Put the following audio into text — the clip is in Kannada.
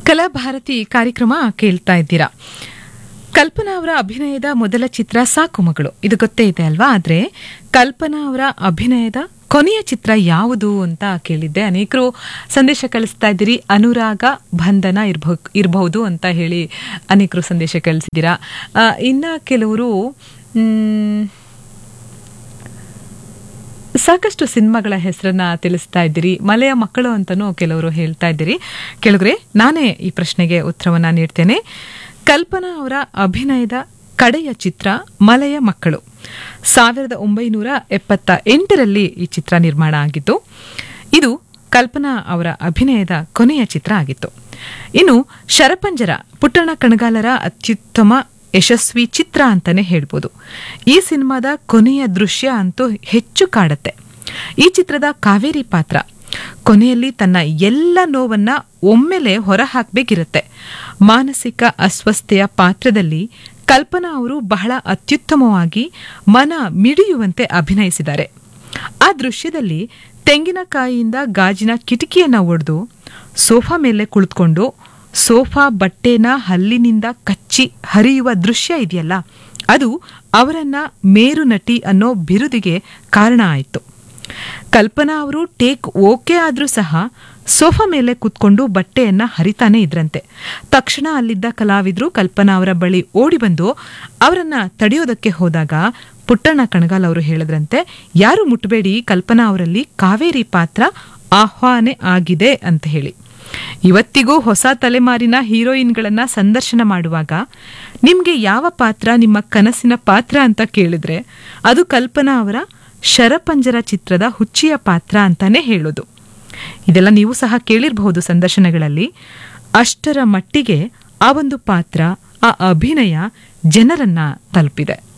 ಕಲಾಭಾರತಿ ಕಾರ್ಯಕ್ರಮ ಕೇಳ್ತಾ ಇದ್ದೀರಾ ಕಲ್ಪನಾ ಅವರ ಅಭಿನಯದ ಮೊದಲ ಚಿತ್ರ ಸಾಕು ಮಗಳು ಇದು ಗೊತ್ತೇ ಇದೆ ಅಲ್ವಾ ಆದ್ರೆ ಕಲ್ಪನಾ ಅವರ ಅಭಿನಯದ ಕೊನೆಯ ಚಿತ್ರ ಯಾವುದು ಅಂತ ಕೇಳಿದ್ದೆ ಅನೇಕರು ಸಂದೇಶ ಕಳಿಸ್ತಾ ಇದ್ದೀರಿ ಅನುರಾಗ ಬಂಧನ ಇರ್ಬಹು ಇರಬಹುದು ಅಂತ ಹೇಳಿ ಅನೇಕರು ಸಂದೇಶ ಕಳಿಸಿದ್ದೀರಾ ಆ, ಇನ್ನ ಕೆಲವರು ಮ್, ಸಾಕಷ್ಟು ಸಿನಿಮಾಗಳ ಹೆಸರನ್ನ ತಿಳಿಸ್ತಾ ಇದ್ದೀರಿ ಮಲೆಯ ಮಕ್ಕಳು ಅಂತಲೂ ಕೆಲವರು ಹೇಳ್ತಾ ಇದ್ದೀರಿ ಕೆಲವ್ರೆ ನಾನೇ ಈ ಪ್ರಶ್ನೆಗೆ ಉತ್ತರವನ್ನ ನೀಡ್ತೇನೆ ಕಲ್ಪನಾ ಅವರ ಅಭಿನಯದ ಕಡೆಯ ಚಿತ್ರ ಮಲೆಯ ಮಕ್ಕಳು ಸಾವಿರದ ಒಂಬೈನೂರ ಎಪ್ಪತ್ತ ಎಂಟರಲ್ಲಿ ಈ ಚಿತ್ರ ನಿರ್ಮಾಣ ಆಗಿತ್ತು ಇದು ಕಲ್ಪನಾ ಅವರ ಅಭಿನಯದ ಕೊನೆಯ ಚಿತ್ರ ಆಗಿತ್ತು ಇನ್ನು ಶರಪಂಜರ ಪುಟ್ಟಣ ಕಣಗಾಲರ ಅತ್ಯುತ್ತಮ ಯಶಸ್ವಿ ಚಿತ್ರ ಅಂತಾನೆ ಹೇಳ್ಬೋದು ಈ ಸಿನಿಮಾದ ಕೊನೆಯ ದೃಶ್ಯ ಅಂತೂ ಹೆಚ್ಚು ಕಾಡತ್ತೆ ಈ ಚಿತ್ರದ ಕಾವೇರಿ ಪಾತ್ರ ಕೊನೆಯಲ್ಲಿ ತನ್ನ ಎಲ್ಲ ನೋವನ್ನ ಒಮ್ಮೆಲೆ ಹೊರಹಾಕ್ಬೇಕಿರುತ್ತೆ ಮಾನಸಿಕ ಅಸ್ವಸ್ಥೆಯ ಪಾತ್ರದಲ್ಲಿ ಕಲ್ಪನಾ ಅವರು ಬಹಳ ಅತ್ಯುತ್ತಮವಾಗಿ ಮನ ಮಿಡಿಯುವಂತೆ ಅಭಿನಯಿಸಿದ್ದಾರೆ ಆ ದೃಶ್ಯದಲ್ಲಿ ತೆಂಗಿನಕಾಯಿಯಿಂದ ಗಾಜಿನ ಕಿಟಕಿಯನ್ನ ಒಡೆದು ಸೋಫಾ ಮೇಲೆ ಕುಳಿತುಕೊಂಡು ಸೋಫಾ ಬಟ್ಟೆನ ಹಲ್ಲಿನಿಂದ ಕಚ್ಚಿ ಹರಿಯುವ ದೃಶ್ಯ ಇದೆಯಲ್ಲ ಅದು ಅವರನ್ನ ಮೇರು ನಟಿ ಅನ್ನೋ ಬಿರುದಿಗೆ ಕಾರಣ ಆಯಿತು ಕಲ್ಪನಾ ಅವರು ಟೇಕ್ ಓಕೆ ಆದ್ರೂ ಸಹ ಸೋಫಾ ಮೇಲೆ ಕೂತ್ಕೊಂಡು ಬಟ್ಟೆಯನ್ನ ಹರಿತಾನೆ ಇದ್ರಂತೆ ತಕ್ಷಣ ಅಲ್ಲಿದ್ದ ಕಲಾವಿದ್ರು ಕಲ್ಪನಾ ಅವರ ಬಳಿ ಓಡಿ ಬಂದು ಅವರನ್ನ ತಡೆಯೋದಕ್ಕೆ ಹೋದಾಗ ಪುಟ್ಟಣ್ಣ ಕಣಗಾಲ್ ಅವರು ಹೇಳಿದ್ರಂತೆ ಯಾರು ಮುಟ್ಟಬೇಡಿ ಕಲ್ಪನಾ ಅವರಲ್ಲಿ ಕಾವೇರಿ ಪಾತ್ರ ಆಹ್ವಾನೆ ಆಗಿದೆ ಅಂತ ಹೇಳಿ ಇವತ್ತಿಗೂ ಹೊಸ ತಲೆಮಾರಿನ ಹೀರೋಯಿನ್ಗಳನ್ನ ಸಂದರ್ಶನ ಮಾಡುವಾಗ ನಿಮ್ಗೆ ಯಾವ ಪಾತ್ರ ನಿಮ್ಮ ಕನಸಿನ ಪಾತ್ರ ಅಂತ ಕೇಳಿದ್ರೆ ಅದು ಕಲ್ಪನಾ ಅವರ ಶರಪಂಜರ ಚಿತ್ರದ ಹುಚ್ಚಿಯ ಪಾತ್ರ ಅಂತಾನೆ ಹೇಳೋದು ಇದೆಲ್ಲ ನೀವು ಸಹ ಕೇಳಿರಬಹುದು ಸಂದರ್ಶನಗಳಲ್ಲಿ ಅಷ್ಟರ ಮಟ್ಟಿಗೆ ಆ ಒಂದು ಪಾತ್ರ ಆ ಅಭಿನಯ ಜನರನ್ನ ತಲುಪಿದೆ